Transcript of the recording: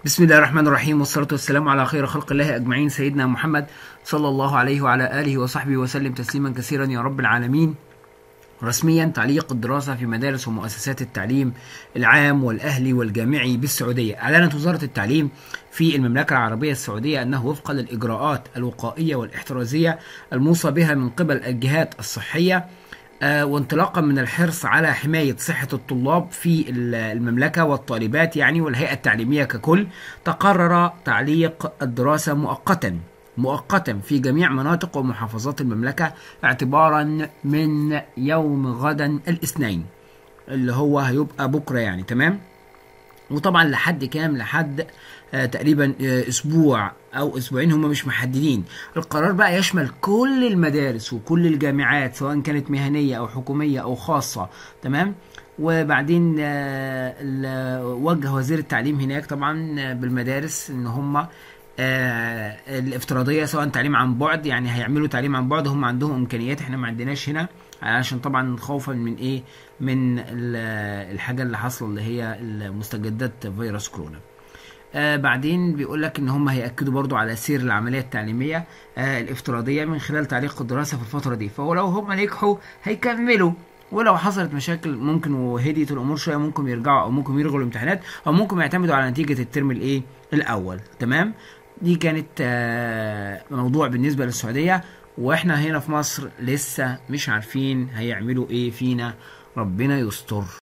بسم الله الرحمن الرحيم والصلاة والسلام على خير خلق الله أجمعين سيدنا محمد صلى الله عليه وعلى آله وصحبه وسلم تسليما كثيرا يا رب العالمين رسميا تعليق الدراسة في مدارس ومؤسسات التعليم العام والأهلي والجامعي بالسعودية أعلنت وزارة التعليم في المملكة العربية السعودية أنه وفقا للإجراءات الوقائية والاحترازية الموصى بها من قبل الجهات الصحية آه، وانطلاقا من الحرص على حماية صحة الطلاب في المملكة والطالبات يعني والهيئة التعليمية ككل تقرر تعليق الدراسة مؤقتا مؤقتا في جميع مناطق ومحافظات المملكة اعتبارا من يوم غدا الاثنين اللي هو هيبقى بكرة يعني تمام وطبعا لحد كام لحد آه تقريبا آه اسبوع او اسبوعين هم مش محددين القرار بقى يشمل كل المدارس وكل الجامعات سواء كانت مهنيه او حكوميه او خاصه تمام وبعدين آه ال- وجه وزير التعليم هناك طبعا آه، بالمدارس ان هم آه الافتراضيه سواء تعليم عن بعد يعني هيعملوا تعليم عن بعد هم عندهم امكانيات احنا ما عندناش هنا عشان طبعا خوفا من ايه من ال- الحاجه اللي حاصله اللي هي مستجدات فيروس كورونا آه بعدين بيقول لك ان هم هياكدوا برضو على سير العمليه التعليميه آه الافتراضيه من خلال تعليق الدراسه في الفتره دي فلو هم نجحوا هيكملوا ولو حصلت مشاكل ممكن وهديت الامور شويه ممكن يرجعوا او ممكن يلغوا الامتحانات او ممكن يعتمدوا على نتيجه الترم الايه الاول تمام دي كانت آه، موضوع بالنسبه للسعوديه واحنا هنا في مصر لسه مش عارفين هيعملوا ايه فينا ربنا يستر